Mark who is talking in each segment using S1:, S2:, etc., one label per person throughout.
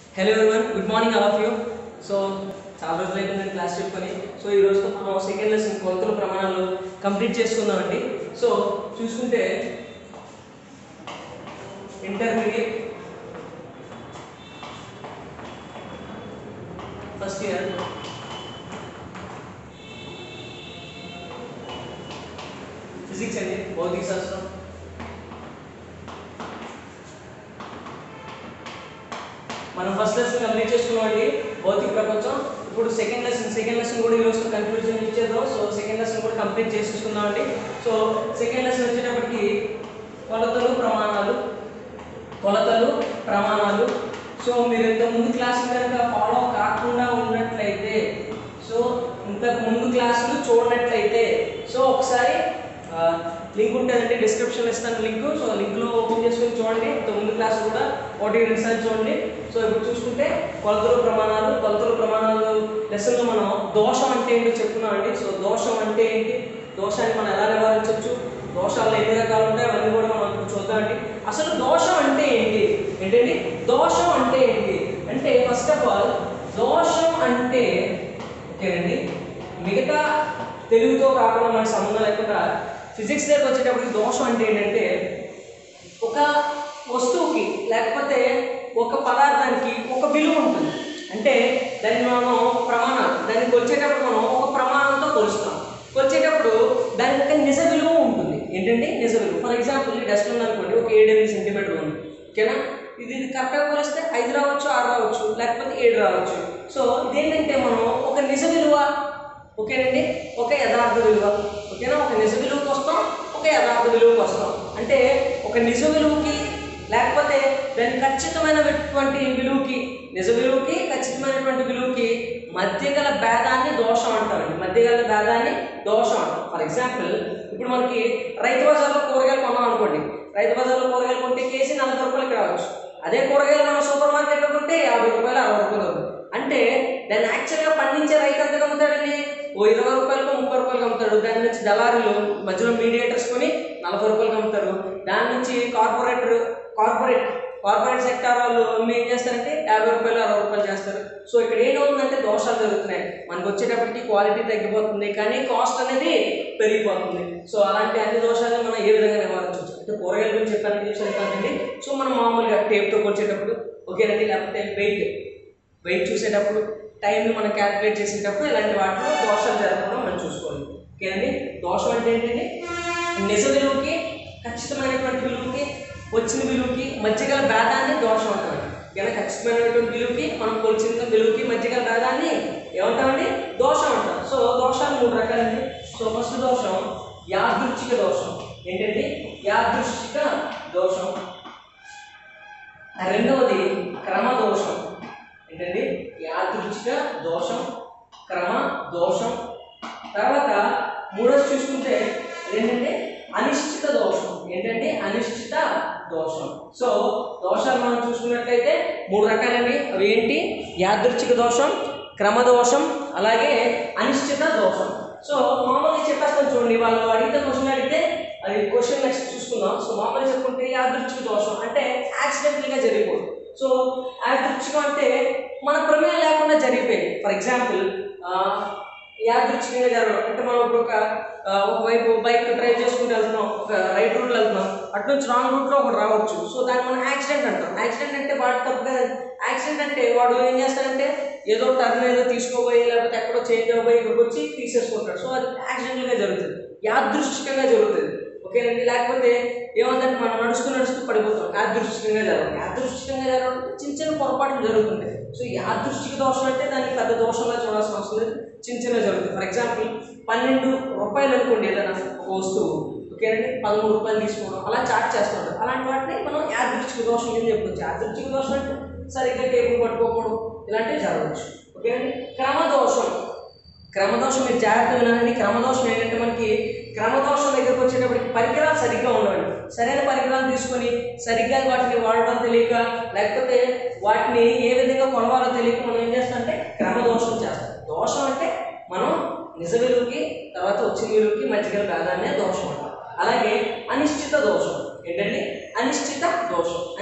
S1: Hello everyone good morning all of you so చాలా రోజులు అయిపోయింది క్లాస్ చెప్పుకొని సో ఈ రోజుతో మనం సెకండ్ లెసన్ కొలతల ప్రమాణాలు కంప్లీట్ చేసుకుందామండి సో చూసుకుంటే ఇంటర్మీడియట్ ఫస్ట్ ఇయర్ ఫిజిక్స్ అండి భౌతిక శాస్త్రం మనం ఫస్ట్ లెసన్ కంప్లీట్ చేసుకున్నామండి భౌతిక ప్రపంచం ఇప్పుడు సెకండ్ లెసన్ సెకండ్ లెసన్ కూడా ఈ రోజు కన్క్లూజన్ ఇచ్చేద్దాం సో సెకండ్ లెసన్ కూడా కంప్లీట్ చేసేసుకుందామండి సో సెకండ్ లెసన్ వచ్చేటప్పటికి కొలతలు ప్రమాణాలు కొలతలు ప్రమాణాలు సో మీరు ఇంత ముందు క్లాస్ కనుక ఫాలో కాకుండా ఉన్నట్లయితే సో ఇంతకు ముందు క్లాసులు చూడనట్లయితే సో ఒకసారి లింక్ ఉంటుందండి డిస్క్రిప్షన్ ఇస్తాను లింక్ సో లింక్లో ఓపెన్ చేసుకొని చూడండి ఇంత ముందు క్లాస్ కూడా ఒకటి రెండు సార్లు చూడండి సో ఇప్పుడు చూసుకుంటే కొలతలు ప్రమాణాలు కొలతలు ప్రమాణాలు లెసన్లో మనం దోషం అంటే ఏంటో చెప్పుకున్నామండి సో దోషం అంటే ఏంటి దోషాన్ని మనం ఎలా నివారించవచ్చు దోషాలు ఎన్ని రకాలు ఉంటాయి అవన్నీ కూడా మనం ఇప్పుడు చూద్దామండి అసలు దోషం అంటే ఏంటి ఏంటండి దోషం అంటే ఏంటి అంటే ఫస్ట్ ఆఫ్ ఆల్ దోషం అంటే ఓకేనండి మిగతా తెలుగుతో కాకుండా మనకు సంబంధం లేకుండా ఫిజిక్స్ దగ్గర వచ్చేటప్పటికి దోషం అంటే ఏంటంటే ఒక వస్తువుకి లేకపోతే ఒక పదార్థానికి ఒక విలువ ఉంటుంది అంటే దాన్ని మనం ప్రమాణం దాన్ని కొలిచేటప్పుడు మనం ఒక ప్రమాణంతో కొలుస్తాం కొలిచేటప్పుడు దానికి ఒక నిజ విలువ ఉంటుంది ఏంటంటే నిజ విలువ ఫర్ ఎగ్జాంపుల్ ఈ డస్ట్ ఉందనుకోండి ఒక ఏడు ఎనిమిది సెంటీమీటర్ ఉంది ఓకేనా ఇది ఇది కరెక్ట్గా కొలిస్తే ఐదు రావచ్చు ఆరు రావచ్చు లేకపోతే ఏడు రావచ్చు సో ఇదేంటంటే మనం ఒక నిజ విలువ ఓకేనండి ఒక యథార్థ విలువ ఓకేనా ఒక నిజ విలువకి వస్తాం ఒక యథార్థ విలువకి వస్తాం అంటే ఒక నిజ విలువకి లేకపోతే దాని ఖచ్చితమైనటువంటి విలువకి నిజ విలువకి ఖచ్చితమైనటువంటి విలువకి మధ్య గల భేదాన్ని దోషం అంటామండి మధ్య గల భేదాన్ని దోషం అంటాం ఫర్ ఎగ్జాంపుల్ ఇప్పుడు మనకి రైతు బజార్లో కూరగాయలు కొన్నాం అనుకోండి రైతు బజార్లో కూరగాయలు కొంటే కేజీ నలభై రూపాయలకి రావచ్చు అదే కూరగాయలు మనం సూపర్ మార్కెట్లో కొంటే యాభై రూపాయలు అరవై రూపాయలు అవుతుంది అంటే దాన్ని యాక్చువల్గా పండించే రైతు ఎంత అమ్ముతాడండి ఓ ఇరవై రూపాయలకు ముప్పై రూపాయలకు అమ్ముతాడు దాని నుంచి దళారులు మధ్యలో మీడియేటర్స్ కొని నలభై రూపాయలకు అమ్ముతారు దాని నుంచి కార్పొరేటర్ కార్పొరేట్ కార్పొరేట్ సెక్టార్ వాళ్ళు అమ్మి ఏం చేస్తారంటే యాభై రూపాయలు అరవై రూపాయలు చేస్తారు సో ఇక్కడ ఏమవుతుందంటే దోషాలు జరుగుతున్నాయి మనకు వచ్చేటప్పటికి క్వాలిటీ తగ్గిపోతుంది కానీ కాస్ట్ అనేది పెరిగిపోతుంది సో అలాంటి అన్ని దోషాలను మనం ఏ విధంగా నివారించవచ్చు అంటే కూరగాయల గురించి చెప్పాలని చూసాను కాదండి సో మనం మామూలుగా టేప్తో కొలిచేటప్పుడు ఓకేనండి లేకపోతే వెయిట్ వెయిట్ చూసేటప్పుడు టైంని మనం క్యాలిక్యులేట్ చేసేటప్పుడు ఇలాంటి వాటిలో దోషాలు జరగకుండా మనం చూసుకోవాలి ఓకేనండి దోషం అంటే ఏంటంటే నిజ విలువకి ఖచ్చితమైనటువంటి విలువకి వచ్చిన విలువకి మధ్య గల భేదాన్ని దోషం అంటామండి ఓకేనా ఖచ్చితమైనటువంటి విలువకి మనం కొలిచిన విలువకి మధ్య గల భేదాన్ని ఏమంటామండి దోషం అంటాం సో దోషాలు మూడు రకాలండి సో ఫస్ట్ దోషం యాదృచ్ఛిక దోషం ఏంటంటే యాదృచ్ఛిక దోషం రెండవది క్రమ దోషం ఏంటండి యాదృచ్ఛిక దోషం క్రమ దోషం తర్వాత మూడోది చూసుకుంటే ఏంటంటే అనిశ్చిత దోషం ఏంటంటే అనిశ్చిత దోషం సో దోషాలు మనం చూసుకున్నట్లయితే మూడు రకాలండి అవి ఏంటి యాదృచ్ఛిక దోషం క్రమ దోషం అలాగే అనిశ్చిత దోషం సో మామూలుగా చెప్పేస్తాను చూడండి వాళ్ళు అడిగితే క్వశ్చన్ అడిగితే అది క్వశ్చన్ నెక్స్ట్ చూసుకుందాం సో మామూలుగా చెప్పుకుంటే యాదృచ్ఛిక దోషం అంటే యాక్సిడెంటల్గా జరిగిపోదు సో యాదృచ్ఛికం అంటే మన ప్రమేయం లేకుండా జరిగిపోయింది ఫర్ ఎగ్జాంపుల్ యాదృచ్ఛికంగా జరగడం అంటే మనం ఇప్పుడు ఒక ఆ, ఒకవైపు బైక్ డ్రైవ్ చేసుకుంటూ వెళ్తున్నాం ఒక రైట్ రూట్లో వెళ్తున్నాం అటు నుంచి రాంగ్ రూట్లో ఒకటి రావచ్చు సో దాన్ని మనం యాక్సిడెంట్ అంటాం యాక్సిడెంట్ అంటే వాడు తప్పు కదా యాక్సిడెంట్ అంటే వాడు ఏం చేస్తాడంటే ఏదో టర్న్ ఏదో తీసుకోబోయి లేకపోతే ఎక్కడో చేంజ్ అవ్వబోయి ఇక్కడికి వచ్చి తీసేసుకుంటాడు సో అది యాక్సిడెంటల్గా జరుగుతుంది యాదృష్టికంగా జరుగుతుంది ఓకేనండి లేకపోతే ఏమందంటే మనం నడుస్తూ నడుస్తూ పడిపోతాం యాదృష్టికంగా జరగదు యాదృష్టికంగా జరగడం అంటే చిన్న చిన్న పొరపాట్లు జరుగుతుంటాయి సో యాదృష్టిక దోషం అంటే దాన్ని పెద్ద దోషంగా చూడాల్సిన అవసరం లేదు చిన్న చిన్న జరుగుతుంది ఫర్ ఎగ్జాంపుల్ పన్నెండు రూపాయలు అనుకోండి ఏదైనా ఒక వస్తువు ఓకేనండి పదమూడు రూపాయలు తీసుకోవడం అలా చార్ట్ చేస్తుంటారు అలాంటి వాటిని మనం యాదృష్టిక దోషం అని చెప్పొచ్చు యాదృష్టిక దోషం అంటే సరిగ్గా టేబుల్ పట్టుకోకూడదు ఇలాంటివి జరగవచ్చు ఓకేనండి క్రమదోషం క్రమదోషం మీరు జాగ్రత్తగా వినాలండి క్రమదోషం ఏంటంటే మనకి క్రమదోషం దగ్గరకు వచ్చేటప్పటికి పరికరాలు సరిగ్గా ఉండవండి సరైన పరికరాలు తీసుకొని సరిగ్గా వాటిని వాడడం తెలియక లేకపోతే వాటిని ఏ విధంగా కొలవాలో తెలియక మనం ఏం చేస్తామంటే క్రమదోషం చేస్తాం దోషం అంటే మనం నిజ విలువకి తర్వాత వచ్చిన విలువకి మధ్యగల భేదాన్నే దోషం అంటాం అలాగే అనిశ్చిత దోషం ఏంటంటే అనిశ్చిత దోషం అనిశ్చిత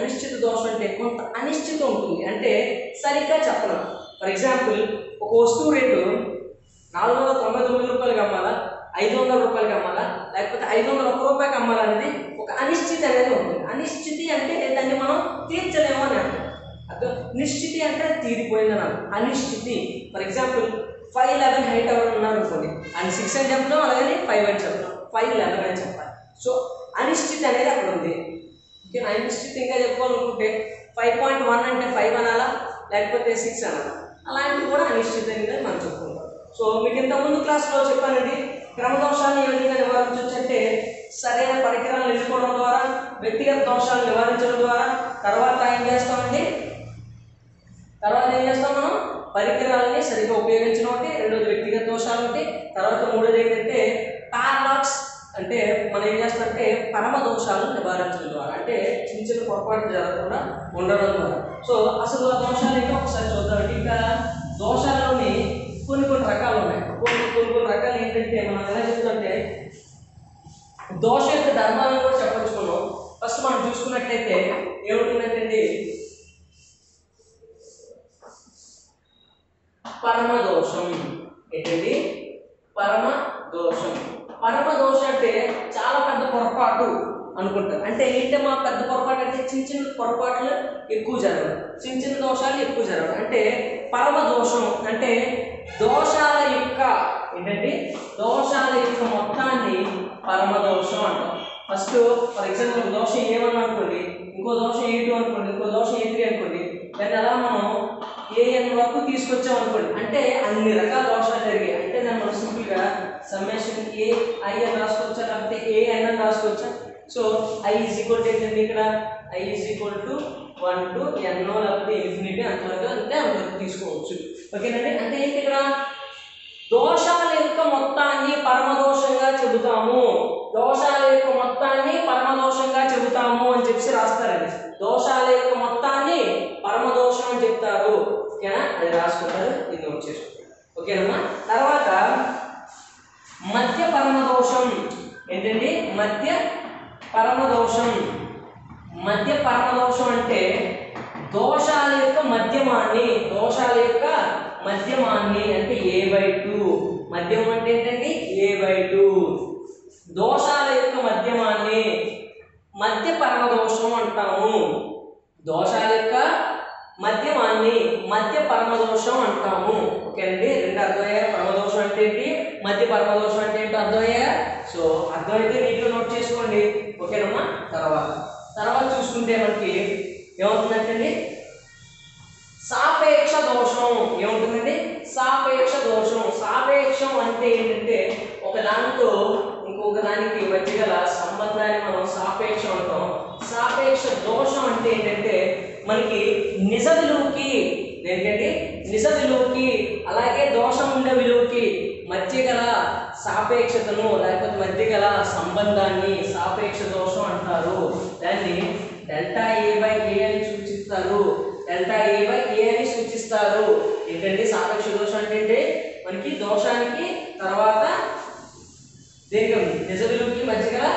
S1: దోషం అంటే కొంత అనిశ్చిత ఉంటుంది అంటే సరిగ్గా చెప్పను ఫర్ ఎగ్జాంపుల్ ఒక వస్తువు రేటు నాలుగు వందల తొంభై తొమ్మిది రూపాయలకి అమ్మాలా ఐదు వందల రూపాయలకి అమ్మాలా లేకపోతే ఐదు వందల ఒక్క రూపాయకి అమ్మాలా అనేది ఒక అనిశ్చితి అనేది ఉంటుంది అనిశ్చితి అంటే దాన్ని మనం తీర్చలేము అని అర్థం అర్థం నిశ్చితి అంటే తీరిపోయిందని అర్థం అనిశ్చితి for example five eleven height ఎవరు ఉన్నారు అనుకోండి అని సిక్స్ అని చెప్తాం అలాగే ఫైవ్ అని చెప్తాం ఫైవ్ లెవెన్ అని చెప్పాలి సో అనిశ్చితి అనేది అక్కడ ఉంది ఓకే అనిశ్చితి ఇంకా చెప్పుకోవాలనుకుంటే ఫైవ్ పాయింట్ వన్ అంటే ఫైవ్ అనాలా లేకపోతే సిక్స్ అనాలా అలాంటివి కూడా అనిశ్చితి అనేది మనం చెప్పుకుంటాం సో మీకు ఇంతకుముందు క్లాస్లో చెప్పానండి క్రమదోషాన్ని ఏ విధంగా నివారించవచ్చు అంటే సరైన పరికరాలను ఎంచుకోవడం ద్వారా వ్యక్తిగత దోషాలను నివారించడం ద్వారా తర్వాత ఏం చేస్తామండి తర్వాత ఏం చేస్తాం మనం పరికరాలని సరిగ్గా ఉపయోగించడం ఒకటి రెండోది వ్యక్తిగత దోషాలు ఒకటి తర్వాత మూడోది ఏంటంటే పారాలాక్స్ అంటే మనం ఏం చేస్తామంటే పరమ దోషాలను నివారించడం ద్వారా అంటే చిన్న చిన్న పొరపాట్లు జరగకుండా ఉండడం ద్వారా సో అసలు ఆ దోషాలు ఏంటో ఒకసారి చూద్దామండి ఇంకా దోషాల్లోని కొన్ని కొన్ని రకాలు ఉన్నాయి కొన్ని కొన్ని కొన్ని రకాలు ఏంటంటే మనం ఎలా చెప్తుంటే దోషం యొక్క ధర్మాలను కూడా చెప్పొచ్చుకున్నాం ఫస్ట్ మనం చూసుకున్నట్లయితే ఏముంటుందంటే పరమ దోషం ఏంటండి పరమ దోషం పరమ దోషం అంటే చాలా పెద్ద పొరపాటు అనుకుంటారు అంటే ఏంటమ్మా పెద్ద పొరపాటు అంటే చిన్న చిన్న పొరపాట్లు ఎక్కువ జరగడం చిన్న చిన్న దోషాలు ఎక్కువ జరగడం అంటే పరమ దోషం అంటే దోషాల యొక్క ఏంటంటే దోషాల యొక్క మొత్తాన్ని పరమ దోషం అంటాం ఫస్ట్ ఫర్ ఎగ్జాంపుల్ దోషం ఏమన్నా అనుకోండి ఇంకో దోషం ఏ టూ అనుకోండి ఇంకో దోషం ఏ త్రీ అనుకోండి దాన్ని అలా మనం ఏఎన్ వరకు తీసుకొచ్చాం అనుకోండి అంటే అన్ని రకాల దోషాలు జరిగాయి అంటే దాన్ని మనం సింపుల్గా సమ్మేషన్ ఏ ఐ అని రాసుకోవచ్చా లేకపోతే ఏ ఎన్ అని రాసుకోవచ్చా so I is equal to ఏంటండి ఇక్కడ I is equal to one to ఎన్నో లేకపోతే ఇన్ఫినిటీ అంతవరకు అంటే అంతవరకు తీసుకోవచ్చు ఓకేనండి అంటే ఏంటి ఇక్కడ దోషాల యొక్క మొత్తాన్ని పరమదోషంగా చెబుతాము దోషాల యొక్క మొత్తాన్ని పరమదోషంగా చెబుతాము అని చెప్పి రాస్తారండి దోషాల యొక్క మొత్తాన్ని పరమదోషం అని చెప్తారు ఓకేనా అది రాసుకుంటారు ఇది నోట్ చేసుకుంటారు ఓకేనమ్మా తర్వాత మధ్య పరమదోషం ఏంటండి మధ్య పరమదోషం మధ్య పరమదోషం అంటే దోషాల యొక్క మధ్యమాన్ని దోషాల యొక్క మధ్యమాన్ని అంటే ఏ బై టూ మధ్యమం అంటే ఏంటండి ఏ బై టూ దోషాల యొక్క మధ్యమాన్ని మధ్య పరమదోషం అంటాము దోషాల యొక్క మధ్యమాన్ని మధ్య పరమదోషం అంటాము ఓకేనండి రెండు అర్థమయ్యా పరమదోషం అంటే ఏంటి మధ్య పరమదోషం అంటే ఏంటో అర్థమయ్యా సో అర్థమైతే నీటిలో నోట్ చేసుకోండి ఓకేనమ్మా తర్వాత తర్వాత చూసుకుంటే మనకి ఏమవుతుందంటే సాపేక్ష దోషం ఏముంటుందండి సాపేక్ష దోషం సాపేక్షం అంటే ఏంటంటే ఒక దానితో ఇంకొక దానికి మధ్య గల సంబంధాన్ని మనం సాపేక్షం అంటాం సాపేక్ష దోషం అంటే ఏంటంటే మనకి నిజ విలువకి ఏంటంటే నిజ విలువకి అలాగే దోషం ఉండే విలువకి మధ్య గల సాపేక్షతను లేకపోతే మధ్య గల సంబంధాన్ని సాపేక్ష దోషం అంటారు దాన్ని డెల్టా ఏ బై ఏ అని సూచిస్తారు డెల్టా ఏ బై ఏ అని సూచిస్తారు ఏంటంటే సాపేక్ష దోషం అంటే ఏంటి? మనకి దోషానికి తర్వాత దేనికి ఉంది? నిజ విలువకి మధ్య గల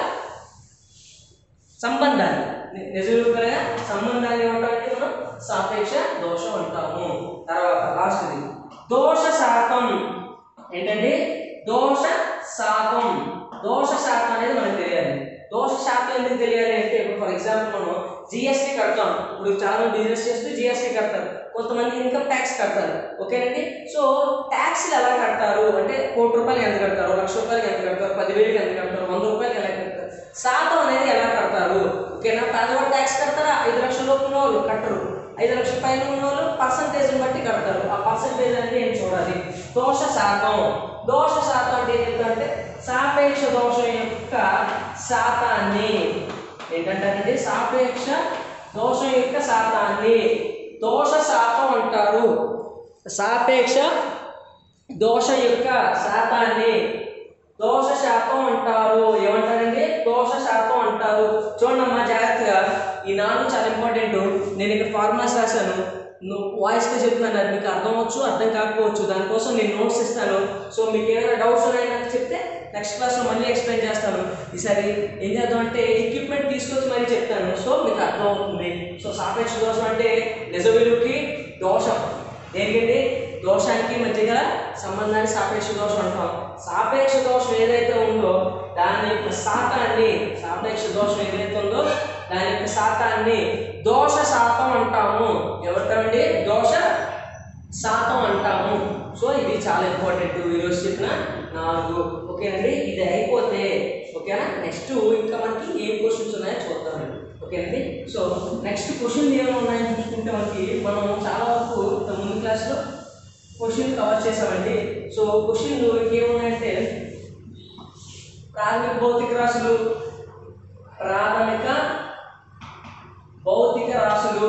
S1: సంబంధాన్ని ని- నిజ విలువ గల సంబంధాన్ని ఏమంటామంటే మనం సాపేక్ష దోషం అంటాము తర్వాత లాస్ట్ది దోష శాతం ఏంటంటే దోష శాతం దోష శాతం అనేది మనకు తెలియాలి దోష శాతం ఎందుకు తెలియాలి అంటే ఇప్పుడు ఫర్ ఎగ్జాంపుల్ మనం జిఎస్టీ కడతాం ఇప్పుడు చాలా మంది బిజినెస్ చేస్తూ జిఎస్టీ కడతారు కొంతమంది ఇన్కమ్ ట్యాక్స్ కడతారు ఓకేనండి సో ట్యాక్స్లు ఎలా కడతారు అంటే కోటి రూపాయలకి ఎంత కడతారు లక్ష రూపాయలకి ఎంత కడతారు పదివేలకి ఎంత కడతారు వంద రూపాయలకి ఎలా కడతారు శాతం అనేది ఎలా కడతారు ఓకేనా పేదవాడు ట్యాక్స్ కడతారా ఐదు లక్షల లోపు ఉన్న వాళ్ళు కట్టరు ఐదు లక్షల పైన ఉన్న వాళ్ళు పర్సంటేజ్ని బట్టి కడతారు ఆ పర్సంటేజ్ అనేది ఏం చూడాలి దోష శాతం దోష శాతం అంటే ఏంటంటే సాపేక్ష దోషం యొక్క శాతాన్ని ఏంటంటారంటే సాపేక్ష దోషం యొక్క శాతాన్ని దోష శాతం అంటారు సాపేక్ష దోష యొక్క శాతాన్ని దోష శాతం అంటారు ఏమంటారండి దోష శాతం అంటారు చూడండి అమ్మా జాగ్రత్తగా ఈ నాలుగు చాలా ఇంపార్టెంట్ నేను ఇక్కడ ఫార్ములాస్ రాశాను నువ్వు వాయిస్గా చెప్తున్నాను అది మీకు అర్థం అవ్వచ్చు అర్థం కాకపోవచ్చు దానికోసం నేను నోట్స్ ఇస్తాను సో మీకు ఏమైనా డౌట్స్ ఉన్నాయని నాకు చెప్తే నెక్స్ట్ క్లాస్లో మళ్ళీ ఎక్స్ప్లెయిన్ చేస్తాను ఈసారి ఏం చేద్దాం అంటే ఎక్విప్మెంట్ తీసుకొచ్చి మళ్ళీ చెప్తాను సో మీకు అర్థం అవుతుంది సో సాపేక్ష దోషం అంటే నిజ విలువకి దోషం దేనికండి దోషానికి మధ్య గల సంబంధాన్ని సాపేక్ష దోషం అంటాం సాపేక్ష దోషం ఏదైతే ఉందో దాని యొక్క శాతాన్ని సాపేక్ష దోషం ఏదైతే ఉందో దాని యొక్క శాతాన్ని దోష శాతం అంటాము ఏమంటామండి దోష శాతం అంటాము సో ఇది చాలా ఇంపార్టెంట్ ఈరోజు చెప్పిన నాలుగు ఓకేనండి ఇది అయిపోతే ఓకేనా నెక్స్ట్ ఇంకా మనకి ఏం క్వశ్చన్స్ ఉన్నాయో చూద్దామండి ఓకేనండి సో నెక్స్ట్ క్వశ్చన్ ఏమైనా ఉన్నాయని చూసుకుంటే మనకి మనం చాలా వరకు ఇంత ముందు క్లాస్లో క్వశ్చన్ కవర్ చేసామండి సో క్వశ్చన్ ఏమున్నాయంటే ప్రాథమిక భౌతిక రాశులు ప్రాథమిక భౌతిక రాశులు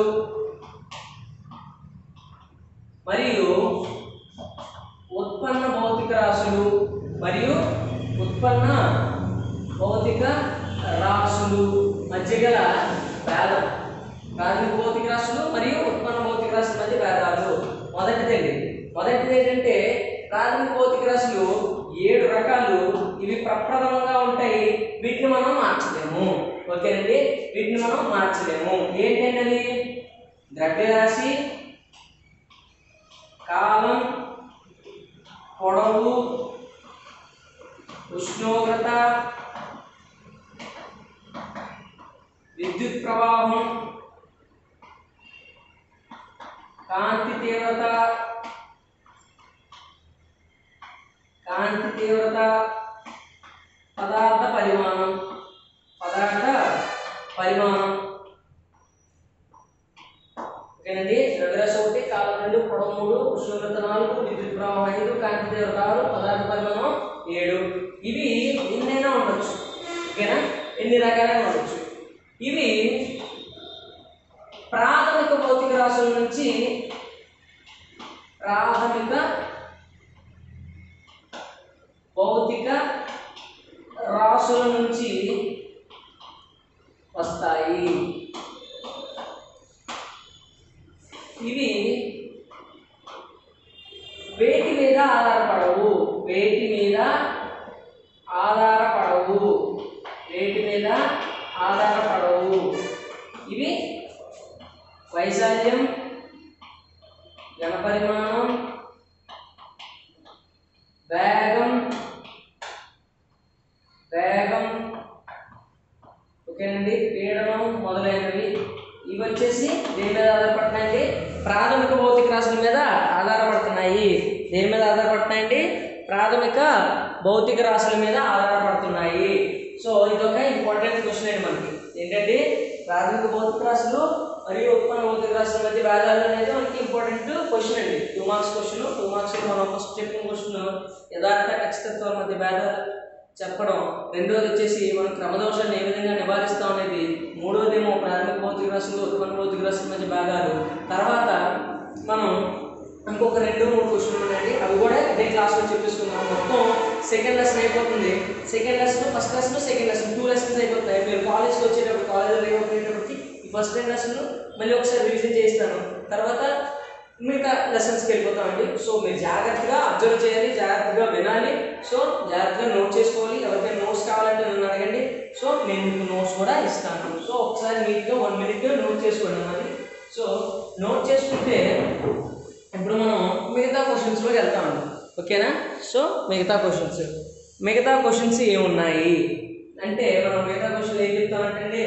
S1: మరియు ఉత్పన్న భౌతిక రాశులు మరియు ఉత్పన్న భౌతిక రాశులు మధ్య గల భేదం ప్రాథమిక భౌతిక రాశులు మరియు ఉత్పన్న భౌతిక రాశుల మధ్య భేదాలు మొదటిదండి మొదటిది ఏంటంటే ప్రాథమిక భౌతిక రాశులు ఏడు రకాలు ఇవి ప్రప్రథమంగా ఉంటాయి వీటిని మనం మార్చలేము ఓకేనండి వీటిని మనం మార్చలేము ఏంటంటే అది ద్రవ్యరాశి కాలం పొడవు ఉష్ణోగ్రత విద్యుత్ ప్రవాహం కాంతి తీవ్రత కాంతి తీవ్రత పదార్థ పరిమాణం పదార్థ పరిమాణం ఓకేనండి ద్రవ్యరాశి ఒకటి కాలం రెండు పొడవు మూడు ఉష్ణోగ్రత నాలుగు విద్యుత్ ప్రవాహం ఐదు కాంతి తీవ్రత ఆరు పదార్థ పరిమాణం ఏడు ఇవి ఎన్నైనా ఉండొచ్చు ఓకేనా ఎన్ని రకాలైన ఉండొచ్చు ఇవి ప్రాథమిక భౌతిక రాశుల నుంచి ప్రాథమిక భౌతిక రాశుల నుంచి వస్తాయి ఇవి వేటి మీద ఆధారపడవు వేటి మీద ఆధారపడవు వేటి మీద ఆధారపడవు ఇవి వైశాల్యం జనపరిమాణం వేగం వేగం ఓకేనండి పీడనం మొదలైనవి ఇవి వచ్చేసి దేని మీద ఆధారపడుతున్నాయండి ప్రాథమిక భౌతిక రాశుల మీద ఆధారపడుతున్నాయి దేని మీద ఆధారపడుతున్నాయండి ప్రాథమిక భౌతిక రాశుల మీద ఆధారపడుతున్నాయి సో ఇది ఒక ఇంపార్టెంట్ క్వశ్చన్ అండి మనకి ఏంటంటే ప్రాథమిక భౌతిక రాశులు మరియు ఉత్పన్న భౌతిక రాశుల మధ్య భేదాలు అనేది మనకి ఇంపార్టెంట్ క్వశ్చన్ అండి two marks question two marks మనం ఫస్ట్ చెప్పిన క్వశ్చన్ యథార్థ ఖచ్చితత్వాల మధ్య భేదాలు చెప్పడం రెండోది వచ్చేసి మనం క్రమదోషాన్ని ఏ విధంగా నివారిస్తాం అనేది మూడోది ఏమో ప్రాథమిక భౌతిక రాశులు ఉత్పన్న భౌతిక రాశుల మధ్య భాగాలు తర్వాత మనం ఇంకొక రెండు మూడు క్వశ్చన్లు ఉన్నాయండి అవి కూడా ఇదే క్లాస్లో చెప్పేసుకుందాం మొత్తం సెకండ్ లెసన్ అయిపోతుంది second lesson first lesson second lesson two lessons అయిపోతాయి మీరు కాలేజ్కి వచ్చేటప్పుడు కాలేజీలో అయిపోయేటప్పటికి ఈ ఫస్ట్ రెండు లెసన్ మళ్ళీ ఒకసారి రివిజన్ చేస్తాను తర్వాత మిగతా లెసన్స్కి వెళ్ళిపోతామండి సో మీరు జాగ్రత్తగా అబ్జర్వ్ చేయాలి జాగ్రత్తగా వినాలి సో జాగ్రత్తగా నోట్ చేసుకోవాలి ఎవరికైనా నోట్స్ కావాలంటే నన్ను అడగండి సో నేను మీకు నోట్స్ కూడా ఇస్తాను సో ఒకసారి నీట్గా వన్ మినిట్ నోట్ చేసుకోండి మరి సో నోట్ చేసుకుంటే ఇప్పుడు మనం మిగతా క్వశ్చన్స్లోకి వెళ్తామండి ఓకేనా సో మిగతా క్వశ్చన్స్ మిగతా క్వశ్చన్స్ ఏమున్నాయి అంటే మనం మిగతా క్వశ్చన్ ఏం చెప్తామంటే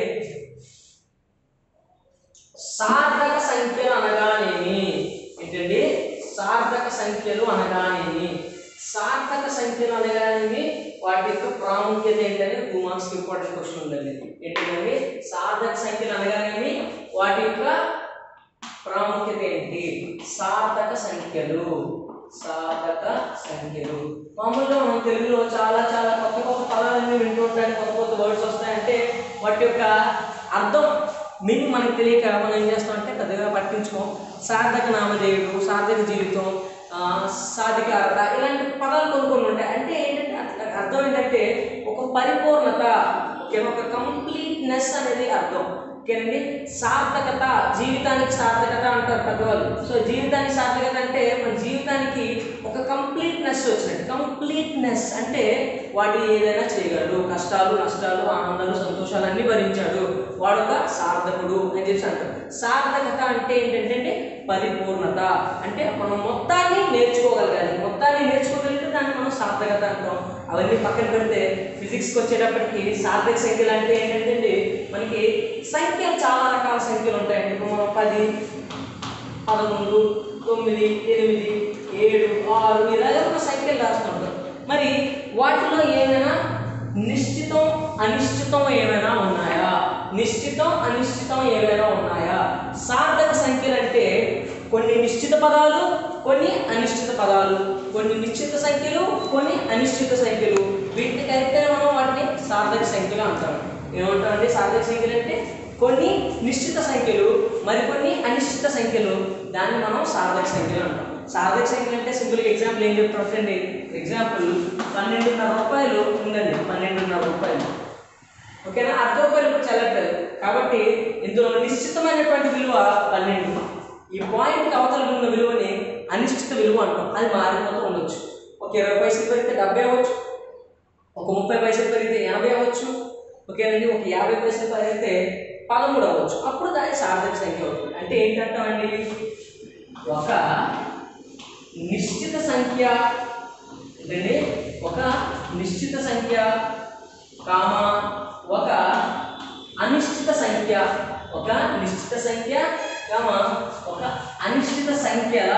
S1: సార్థక సంఖ్యలు అనగానేమి ఏంటండి సార్థక సంఖ్యలు అనగానేమి సార్థక సంఖ్యలు అనగానేమి వాటి యొక్క ప్రాముఖ్యత ఏంటని టూ మార్క్స్ ఇంపార్టెంట్ క్వశ్చన్ ఉందండి ఏంటంటే సార్థక సంఖ్యలు అనగానేమి వాటి యొక్క ప్రాముఖ్యత ఏంటి సార్థక సంఖ్యలు సార్థక సంఖ్యలు మామూలుగా మనం తెలుగులో చాలా చాలా కొత్త కొత్త పదాలన్నీ వింటూ ఉంటాయి కొత్త కొత్త వర్డ్స్ వస్తాయంటే వాటి యొక్క అర్థం మీనింగ్ మనకి తెలియక మనం ఏం చేస్తామంటే పెద్దగా పట్టించుకోం సార్థక నామధేయుడు సార్థక జీవితం ఆ, సాధికారత ఇలాంటి పదాలు కొన్ని కొన్ని ఉంటాయి అంటే ఏంటంటే అట్లా అర్థం ఏంటంటే ఒక పరిపూర్ణత ఓకే ఒక కంప్లీట్నెస్ అనేది అర్థం ఓకేనండి సార్థకత జీవితానికి సార్థకత అంటారు పెద్దవాళ్ళు సో జీవితానికి సార్థకత అంటే మన జీవితానికి ఒక కంప్లీట్నెస్ వచ్చినట్టు కంప్లీట్నెస్ అంటే వాడు ఏదైనా చేయగలడు కష్టాలు నష్టాలు ఆనందాలు సంతోషాలు అన్నీ భరించాడు వాడు ఒక సార్థకుడు అని చెప్పి అంటారు సార్థకత అంటే ఏంటంటే పరిపూర్ణత అంటే మనం మొత్తాన్ని నేర్చుకోగలగాలి మొత్తాన్ని నేర్చుకోగలిగితే దాన్ని మనం సార్థకత అంటాం అవన్నీ పక్కన పెడితే ఫిజిక్స్కి వచ్చేటప్పటికి సార్థక సంఖ్యలు అంటే ఏంటంటే మనకి సంఖ్యలు చాలా రకాల సంఖ్యలు ఉంటాయండి ఇప్పుడు మనం పది పదకొండు తొమ్మిది ఎనిమిది ఏడు ఆరు ఇలాగే ఒక సంఖ్యలు రాస్తుంటాం మరి వాటిలో ఏమైనా నిశ్చితం అనిశ్చితం ఏమైనా ఉన్నాయా నిశ్చితం అనిశ్చితం ఏమైనా ఉన్నాయా సార్థక సంఖ్యలు అంటే కొన్ని నిశ్చిత పదాలు కొన్ని అనిశ్చిత పదాలు కొన్ని నిశ్చిత సంఖ్యలు కొన్ని అనిశ్చిత సంఖ్యలు వీటిని కలిపితే మనం వాటిని సార్థక సంఖ్యలు అంటాం ఏమంటామంటే సార్థక సంఖ్యలు అంటే కొన్ని నిశ్చిత సంఖ్యలు మరికొన్ని అనిశ్చిత సంఖ్యలు దాన్ని మనం సార్థక సంఖ్యలు అంటాం సార్థక సంఖ్యలు అంటే సింపుల్గా ఎగ్జాంపుల్ ఏం చెప్తారండి ఎగ్జాంపుల్ పన్నెండున్నర రూపాయలు ఉందండి పన్నెండున్నర రూపాయలు ఓకేనా అర్ధ రూపాయలు ఇప్పుడు చెల్లట్లేదు కాబట్టి ఇందులో నిశ్చితమైనటువంటి విలువ పన్నెండు ఈ పాయింట్కి అవతల ఉన్న విలువని అనిశ్చిత విలువ అంటాం అది మారిపోతూ ఉండొచ్చు ఒక ఇరవై పైసలు పెరిగితే డెబ్బై అవ్వచ్చు ఒక ముప్పై పైసలు పెరిగితే ఎనభై అవ్వచ్చు ఓకేనండి ఒక యాభై పైసలు పెరిగితే పదమూడు అవ్వచ్చు అప్పుడు దాని సార్థక సంఖ్య అవుతుంది అంటే ఏంటంటామండి ఒక నిశ్చిత సంఖ్య ఏంటండి ఒక నిశ్చిత సంఖ్య కామ ఒక అనిశ్చిత సంఖ్య ఒక నిశ్చిత సంఖ్య కామ ఒక అనిశ్చిత సంఖ్యల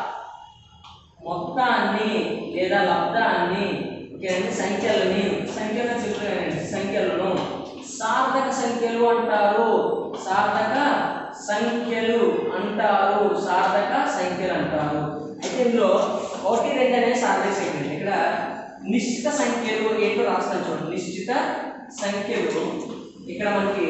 S1: మొత్తాన్ని లేదా లబ్ధాన్ని ఓకేనండి సంఖ్యలని సంఖ్యలను చెప్పానండి సంఖ్యలను సార్థక సంఖ్యలు అంటారు సార్థక సంఖ్యలు అంటారు సార్థక సంఖ్యలు అంటారు అయితే ఇందులో ఒకటి రెండు అనేది సార్థక సంఖ్యలు ఇక్కడ నిశ్చిత సంఖ్యలు ఏంటో రాస్తాను చూడండి నిశ్చిత సంఖ్యలు ఇక్కడ మనకి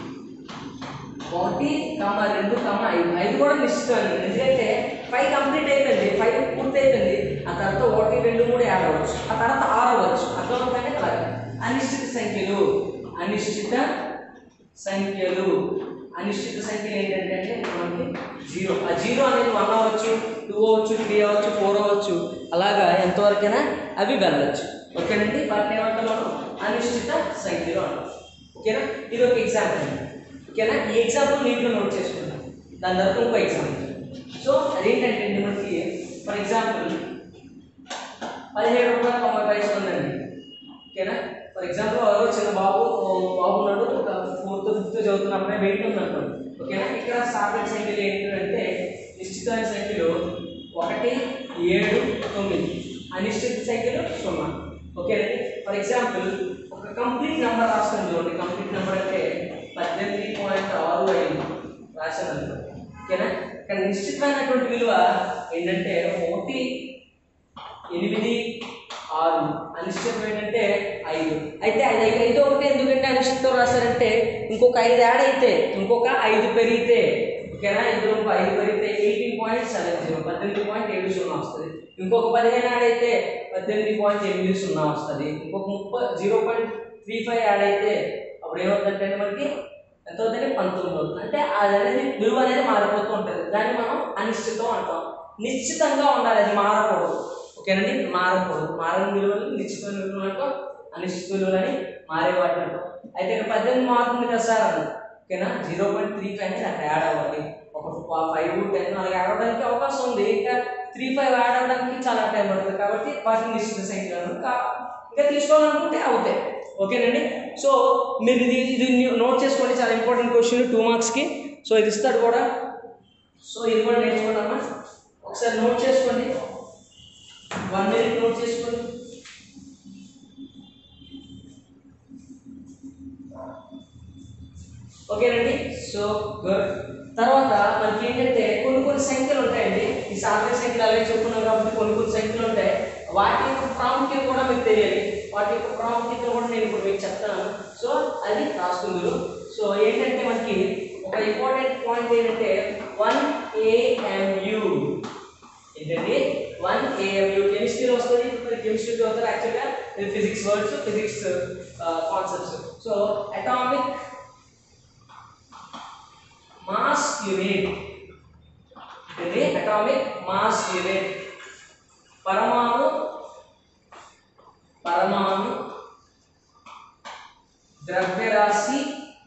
S1: ఒకటి కమ్మ రెండు కమ్మ ఐదు ఐదు కూడా నిశ్చితం ఎందుకంటే ఫైవ్ కంప్లీట్ అయిపోయింది ఫైవ్ పూర్తి అయిపోయింది ఆ తర్వాత ఒకటి రెండు మూడు యాడ్ అవ్వచ్చు ఆ తర్వాత ఆరు అవ్వచ్చు అర్థమవుతానే అలాగే అనిశ్చిత సంఖ్యలు అనిశ్చిత సంఖ్యలు అనిశ్చిత సంఖ్యలు ఏంటంటే మనకి జీరో ఆ జీరో అనేది వన్ అవ్వచ్చు టూ అవ్వచ్చు త్రీ అవ్వచ్చు ఫోర్ అవ్వచ్చు అలాగా ఎంతవరకైనా అవి వెళ్ళవచ్చు ఓకేనండి వాటిని ఏమంటాం మనం అనిశ్చిత సంఖ్యలు అంటాం ఓకేనా ఇది ఒక ఎగ్జాంపుల్ అండి ఓకేనా ఈ ఎగ్జాంపుల్ నీటిలో నోట్ చేసుకుందాం దాని తర్వాత ఇంకో ఎగ్జాంపుల్ సో అదేంటంటే అండి మనకి ఫర్ ఎగ్జాంపుల్ పదిహేడు రూపాయల తొంభై పైసలు ఉందండి ఓకేనా ఫర్ ఎగ్జాంపుల్ ఎవరో చిన్న బాబు ఓ బాబు ఉన్నాడు ఒక ఫోర్త్ ఫిఫ్త్ చదువుతున్నప్పుడే వెయిట్ ఉంది అనుకోండి ఓకేనా ఇక్కడ సార్థక సంఖ్యలు ఏంటంటే నిశ్చితమైన సంఖ్యలు ఒకటి ఏడు తొమ్మిది అనిశ్చిత సంఖ్యలు సున్నా ఓకేనండి ఫర్ ఎగ్జాంపుల్ ఒక కంప్లీట్ నెంబర్ రాస్తాను చూడండి కంప్లీట్ నెంబర్ అంటే పద్దెనిమిది పాయింట్ ఆరు ఐదు రాశాను అనుకోండి ఓకేనా ఇక్కడ నిశ్చితమైనటువంటి విలువ ఏంటంటే ఒకటి ఎనిమిది ఆరు అనిశ్చితం ఏంటంటే ఐదు అయితే ఐదు ఐదు ఐదు ఒకటి ఎందుకంటే అనిశ్చితం రాశారంటే ఇంకొక ఐదు యాడ్ అయితే ఇంకొక ఐదు పెరిగితే ఓకేనా ఇందులో ఇంకో ఐదు పెరిగితే ఎయిటీన్ పాయింట్ సెవెన్ జీరో పద్దెనిమిది పాయింట్ ఏడు సున్నా వస్తుంది ఇంకొక పదిహేను యాడ్ అయితే పద్దెనిమిది పాయింట్ ఎనిమిది సున్నా వస్తుంది ఇంకొక ముప్పై zero point three five add అయితే అప్పుడు ఏమవుతుందంటే మనకి ఎంత అవుతుంది పంతొమ్మిది అవుతుంది అంటే అది అనేది విలువ అనేది మారిపోతూ ఉంటుంది దాన్ని మనం అనిశ్చితం అంటాం నిశ్చితంగా ఉండాలి అది మారకూడదు ఓకేనండి మారకూడదు మారని విలువలు నిశ్చితమైన విలువలు అంటాం అనిశ్చిత విలువలని మారే వాటిని అంటాం అయితే ఇక్కడ పద్దెనిమిది మారుతుంది కదా సార్ అన్న ఓకేనా జీరో పాయింట్ త్రీ ఫైవ్ అనేది అక్కడ యాడ్ అవ్వాలి ఒక ఫైవ్ టెన్ అలాగే యాడ్ అవ్వడానికి అవకాశం ఉంది ఇంకా త్రీ ఫైవ్ యాడ్ అవ్వడానికి చాలా టైం పడుతుంది కాబట్టి వాటిని నిశ్చిత సంఖ్యలను కా ఇంకా తీసుకోవాలనుకుంటే అవుతాయి ఓకేనండి సో మీరు ఇది ఇది నోట్ చేసుకోండి చాలా ఇంపార్టెంట్ క్వశ్చన్ టూ మార్క్స్కి సో ఇది ఇస్తాడు కూడా సో ఇది కూడా నేర్చుకోండి అమ్మా ఒకసారి నోట్ చేసుకోండి వన్ మినిట్ నోట్ చేసుకోండి ఓకేనండి సో గుడ్ తర్వాత మనకి ఏంటంటే కొన్ని కొన్ని సంఖ్యలు ఉంటాయండి ఈ సాధారణ సంఖ్యలు అలాగే చెప్పుకున్నాం కాబట్టి కొన్ని కొన్ని సంఖ్యలు ఉంటాయి వాటి యొక్క ప్రాముఖ్యత కూడా మీకు తెలియాలి వాటి యొక్క ప్రాముఖ్యత కూడా నేను ఇప్పుడు మీకు చెప్తాను సో అది రాసుకుందరు సో ఏంటంటే మనకి ఒక ఇంపార్టెంట్ పాయింట్ ఏంటంటే వన్ ఏఎంయు ఏంటండి వన్ ఏఎంయు కెమిస్ట్రీలో వస్తుంది మరి కెమిస్ట్రీ చదువుతారు యాక్చువల్గా ఇది physics words physics concepts so atomic mass unit ఇది అటామిక్ మాస్ యూనిట్ పరమాణు పరమాణు ద్రవ్యరాశి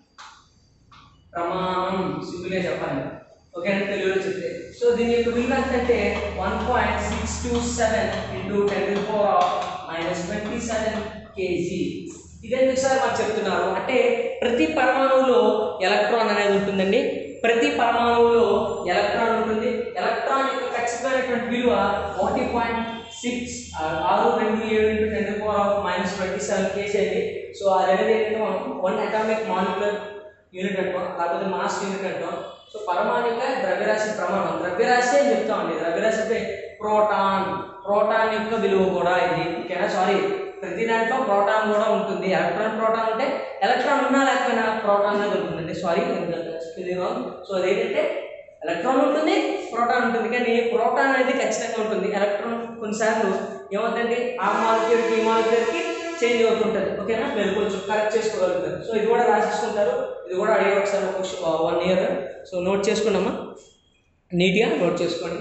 S1: ప్రమాణం సింపుల్గా చెప్పండి ఓకే అంటే తెలుగులో చెప్తే సో దీని యొక్క విలువ ఎంతంటే one point six two seven into ten four of minus twenty seven kg ఇదెందుకు సార్ మాకు చెప్తున్నారు అంటే ప్రతి పరమాణువులో ఎలక్ట్రాన్ అనేది ఉంటుందండి ప్రతి పరమాణువులో ఎలక్ట్రాన్ ఉంటుంది ఎలక్ట్రాన్ యొక్క ఖచ్చితమైనటువంటి విలువ ఒకటి పాయింట్ సిక్స్ ఆరు రెండు ఏడు into ten power of minus twenty seven kg అండి సో అది అనేది ఏంటంటే మనం వన్ అటామిక్ మాలిక్యులర్ యూనిట్ అంటాం లేకపోతే మాస్ యూనిట్ అంటాం సో పరమాణిక ద్రవ్యరాశి ప్రమాణం ద్రవ్యరాశి అని చెప్తామండి ద్రవ్యరాశి అంటే ప్రోటాన్ ప్రోటాన్ యొక్క విలువ కూడా ఇది ఓకేనా సారీ ప్రతి దాంట్లో ప్రోటాన్ కూడా ఉంటుంది ఎలక్ట్రాన్ ప్రోటాన్ అంటే ఎలక్ట్రాన్ ఉన్నా లేకపోయినా ప్రోటాన్ అనేది ఉంటుందండి సారీ సో అదేంటంటే ఎలక్ట్రాన్ ఉంటుంది ప్రోటాన్ ఉంటుంది కానీ ప్రోటాన్ అనేది ఖచ్చితంగా ఉంటుంది ఎలక్ట్రాన్ కొన్నిసార్లు ఏమవుతుందంటే ఆ మాలిక్యూల్కి ఈ మాలిక్యూల్కి చేంజ్ అవుతుంటుంది ఓకేనా మీరు కొంచెం కరెక్ట్ చేసుకోగలుగుతారు సో ఇది కూడా రాసేసుకుంటారు ఇది కూడా అడిగే ఒకసారి ఒక వన్ ఇయర్ సో నోట్ చేసుకున్నామా నీట్గా నోట్ చేసుకోండి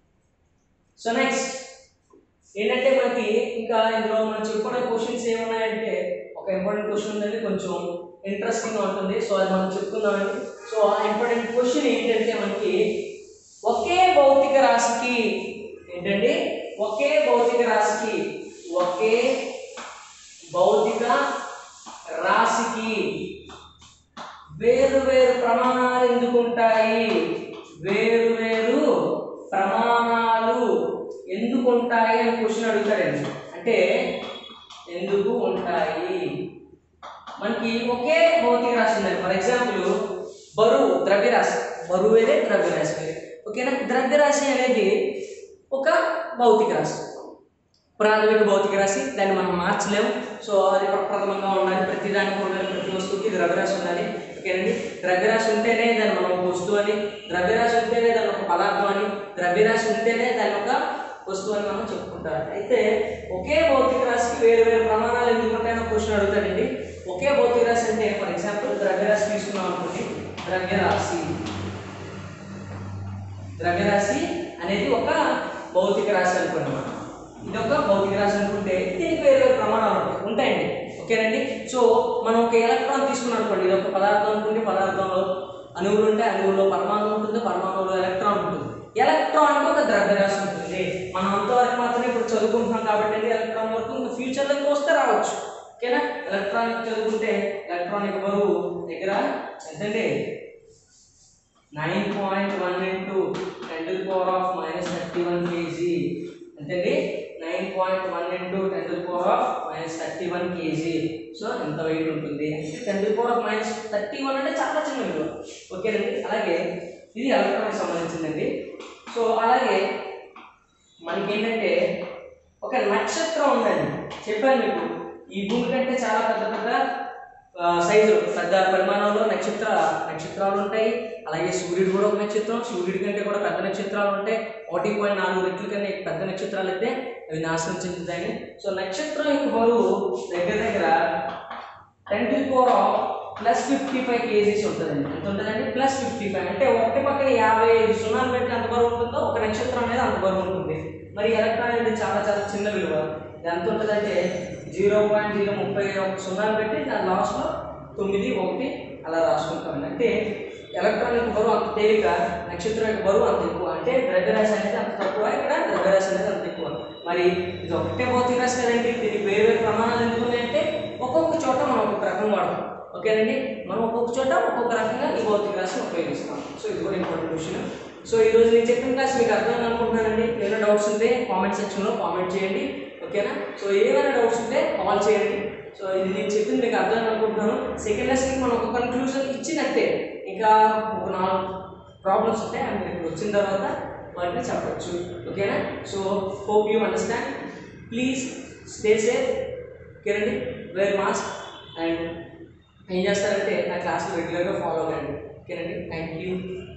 S1: సో నెక్స్ట్ ఏంటంటే మనకి ఇంకా ఇందులో మనం చెప్పుకునే క్వశ్చన్స్ ఏమున్నాయంటే ఒక ఇంపార్టెంట్ క్వశ్చన్ ఉందండి కొంచెం ఇంట్రెస్టింగ్ ఉంటుంది సో అది మనం చెప్పుకుందామండి సో ఆ ఇంపార్టెంట్ క్వశ్చన్ ఏంటంటే మనకి ఒకే భౌతిక రాశికి ఏంటండి ఒకే భౌతిక రాశికి ఒకే భౌతిక రాశికి వేరు వేరు ప్రమాణాలు ఎందుకు ఉంటాయి వేరు వేరు ప్రమాణాలు ఎందుకు ఉంటాయి అని క్వశ్చన్ అడుగుతాడండి అంటే ఎందుకు ఉంటాయి మనకి ఒకే భౌతిక రాశి ఉందండి ఫర్ ఎగ్జాంపుల్ బరువు ద్రవ్యరాశి బరువు వేరే ద్రవ్యరాశి వేరే ఓకేనా ద్రవ్యరాశి అనేది ఒక భౌతిక రాశి ప్రాథమిక భౌతిక రాశి దాన్ని మనం మార్చలేము సో అది ప్రప్రథమంగా ఉండాలి ప్రతి దానికి ఉండాలి ప్రతి వస్తువుకి ద్రవ్యరాశి ఉండాలి ఓకేనండి ద్రవ్యరాశి ఉంటేనే దాన్ని మనం ఒక వస్తువు అని ద్రవ్యరాశి ఉంటేనే దాన్ని ఒక పదార్థం అని ద్రవ్యరాశి ఉంటేనే దాన్ని ఒక వస్తువు అని మనం చెప్పుకుంటారు అయితే ఒకే భౌతిక రాశికి వేరు వేరు ప్రమాణాలు ఎందుకు ఉంటాయని క్వశ్చన్ అడుగుతాడండి ఒకే భౌతిక రాశి అంటే ఫర్ ఎగ్జాంపుల్ ద్రవ్యరాశి తీసుకున్నాం అనుకోండి ద్రవ్యరాశి ద్రవ్యరాశి అనేది ఒక భౌతిక రాశి అనుకోండి మనం ఇది ఒక భౌతిక రాశి అనుకుంటే దీనికి వేరే వేరే ప్రమాణాలు ఉంటాయి ఉంటాయండి ఓకేనండి సో మనం ఒక ఎలక్ట్రాన్ తీసుకున్నాం అనుకోండి ఇది ఒక పదార్థం అనుకుంటే పదార్థంలో అణువులు ఉంటాయి అణువులో పరమాణు ఉంటుంది పరమాణువులో ఎలక్ట్రాన్ ఉంటుంది ఎలక్ట్రాన్ ఒక ద్రవ్యరాశి ఉంటుంది మనం అంతవరకు మాత్రమే ఇప్పుడు చదువుకుంటున్నాం కాబట్టి అండి ఎలక్ట్రాన్ వరకు ఇంకా ఫ్యూచర్లో ఇంకా వస్తే రావచ్చు ఓకేనా ఎలక్ట్రానిక్ చదువుకుంటే ఎలక్ట్రానిక్ బరువు దగ్గర ఎంతండి nine point one into ten to power of minus thirty one kg అంతేండి nine point one into ten to power of minus thirty one kg so ఎంత వెయిట్ ఉంటుంది అంటే ten to power of minus thirty one అంటే చాలా చిన్న విలువ ఓకేనండి అలాగే ఇది ఎలక్ట్రానిక్ సంబంధించిందండి సో అలాగే మనకేంటంటే ఒక నక్షత్రం ఉందండి చెప్పాను మీకు ఈ భూమి కంటే చాలా పెద్ద పెద్ద ఆ, సైజు పెద్ద పరిమాణంలో నక్షత్ర నక్షత్రాలు ఉంటాయి అలాగే సూర్యుడు కూడా ఒక నక్షత్రం సూర్యుడి కంటే కూడా పెద్ద నక్షత్రాలు ఉంటాయి ఒకటి పాయింట్ నాలుగు రెట్ల కన్నా పెద్ద నక్షత్రాలు అయితే అవి నాశనం చెందుతాయి సో నక్షత్రం యొక్క బరువు దగ్గర దగ్గర ten to four plus fifty five kgs ఉంటుందండి ఎంత ఉంటుందండి ప్లస్ ఫిఫ్టీ ఫైవ్ అంటే ఒకటి పక్కన యాభై ఐదు సున్నాలు పెట్టి ఎంత బరువు ఉంటుందో ఒక నక్షత్రం అనేది అంత బరువు ఉంటుంది మరి ఎలక్ట్రాన్ అనేది చాలా చాలా చిన్న విలువ ఇది ఎంత ఉంటుందంటే జీరో పాయింట్ జీరో ముప్పై ఒక సున్నాలు పెట్టి దాని లాస్ట్లో తొమ్మిది ఒకటి అలా రాసుకుంటామండి అంటే ఎలక్ట్రాన్ యొక్క బరువు అంత తేలిక నక్షత్రం యొక్క బరువు అంత ఎక్కువ అంటే ద్రవ్యరాశి అనేది అంత తక్కువ ఇక్కడ ద్రవ్యరాశి అనేది అంత ఎక్కువ మరి ఇది ఒకటే భౌతిక రాశి కదండి దీనికి వేరు వేరు ప్రమాణాలు ఎందుకు ఉన్నాయంటే ఒక్కొక్క చోట మనం ఒక్కొక్క రకం వాడతాం ఓకేనండి మనం ఒక్కొక్క చోట ఒక్కొక్క రకంగా ఈ భౌతిక రాశిని ఉపయోగిస్తాం సో ఇది కూడా ఇంపార్టెంట్ విషయం సో ఈ రోజు నేను చెప్పిన క్లాస్ మీకు అర్థమైంది అనుకుంటున్నానండి ఏమైనా డౌట్స్ ఉంటే కామెంట్ సెక్షన్లో కామెంట్ చేయండి ఓకేనా సో ఏమైనా డౌట్స్ ఉంటే కాల్ చేయండి సో ఇది నేను చెప్పింది మీకు అర్థమైంది అనుకుంటున్నాను సెకండ్ లెసన్కి మనం ఒక కన్క్లూజన్ ఇచ్చినట్టే ఇంకా ఒక నాలుగు ప్రాబ్లమ్స్ ఉంటాయి అవి మీకు వచ్చిన తర్వాత వాటిని చెప్పచ్చు ఓకేనా so hope you understand please stay safe ఓకేనండి వేర్ మాస్క్ అండ్ ఏం చేస్తారంటే నా క్లాస్లో రెగ్యులర్గా ఫాలో అవ్వండి ఓకేనండి థ్యాంక్ యూ